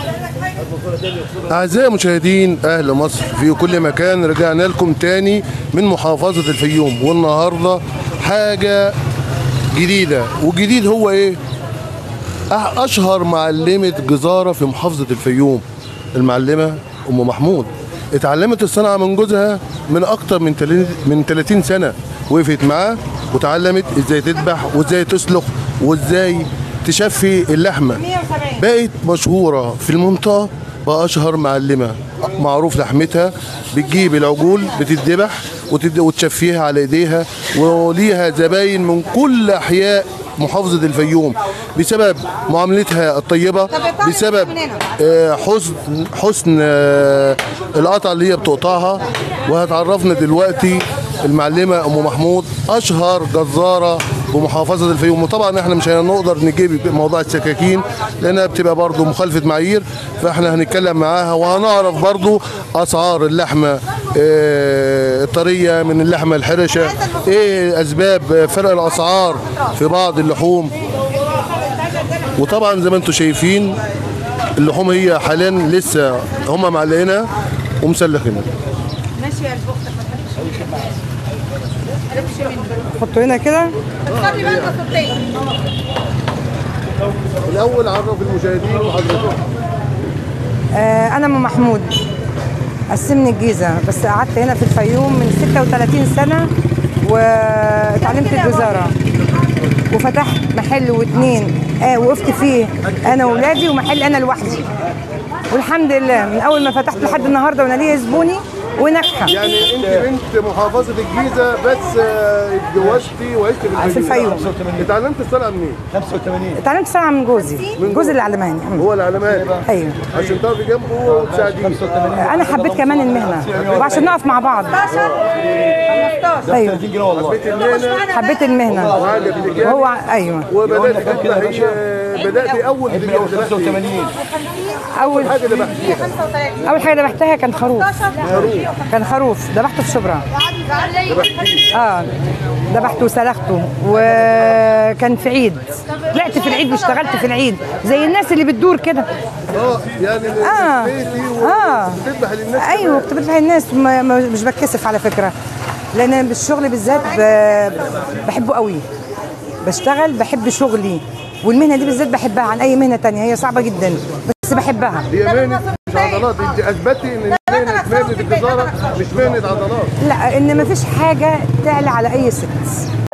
أعزائي المشاهدين أهل مصر في كل مكان رجعنا لكم تاني من محافظة الفيوم والنهاردة حاجة جديدة والجديد هو إيه؟ أح- أشهر معلمة جزارة في محافظة الفيوم المعلمة أم محمود اتعلمت الصنعة من جوزها من أكتر من تلاتين- من 30 سنة وقفت معاه وتعلمت ازاي تذبح وازاي تسلخ وازاي تشفي اللحمة بقت مشهورة في المنطقة بأشهر معلمة معروف لحمتها بتجيب العجول بتذبح وتد- وتشفيها على ايديها وليها زباين من كل احياء محافظة الفيوم بسبب معاملتها الطيبة بسبب آه، حسن حسن آه، القطع اللي هي بتقطعها وهتعرفنا دلوقتي المعلمة أم محمود أشهر جزارة بمحافظة الفيوم وطبعا احنا مش هنقدر نجيب موضوع السكاكين لأنها بتبقى برضو مخالفة معايير فاحنا هنتكلم معاها وهنعرف برضو أسعار اللحمة آه، الطرية من اللحمة الحرشة ايه أسباب فرق الأسعار في بعض اللحوم وطبعا زي ما انتم شايفين اللحوم هي حاليا لسه هم معلقينها ومسلخينها ماشي يا البخت ما تحرقش مني حطه هنا كده خلي بقى الصوتين الاول عرف المشاهدين وحضرتك آه انا ام محمود قسمني الجيزه بس قعدت هنا في الفيوم من 36 سنه واتعلمت الجزاره وفتحت محل واتنين آه وقفت فيه انا واولادي ومحل انا لوحدي والحمد لله من اول ما فتحت لحد النهارده وانا ليا زبوني وناجحه يعني انت بنت محافظه الجيزه بس آه، اتجوزتي وعشتي في الفيوم. اتعلمت الصنعه منين؟ اتعلمت صنعه من جوزي جوزي اللي علماني هو العلامات ايوه عشان تقفي جنبه وتساعديه انا حبيت كمان المهنه وعشان نقف مع بعض ايوه حبيت المهنه حبيت المهنه وعجبتك يعني وهو ايوه وبدات تذبحي آه، بدات اول فيديو ذبحتي اول حاجه ذبحتيها 35 اول حاجه ذبحتها كان خروف خروف كان خروف ذبحته في شبرا ذبحتيه اه ذبحته وسلخته وكان في عيد طلعت في العيد واشتغلت في العيد زي الناس اللي بتدور كده اه يعني اه بيتي اه وتذبح للناس ايوه كنت بذبح الناس ما ما- مش بتكسف على فكره لان أنا بالشغل بالذات ب- بحبه قوي بشتغل بحب شغلي والمهنه دي بالذات بحبها عن اي مهنه تانية هي صعبه جدا بس بحبها هي مهنه مش عضلات انت اثبتي ان مهنه مهنه الجزاره مش مهنه عضلات لا ان مفيش حاجه تعلى على اي ست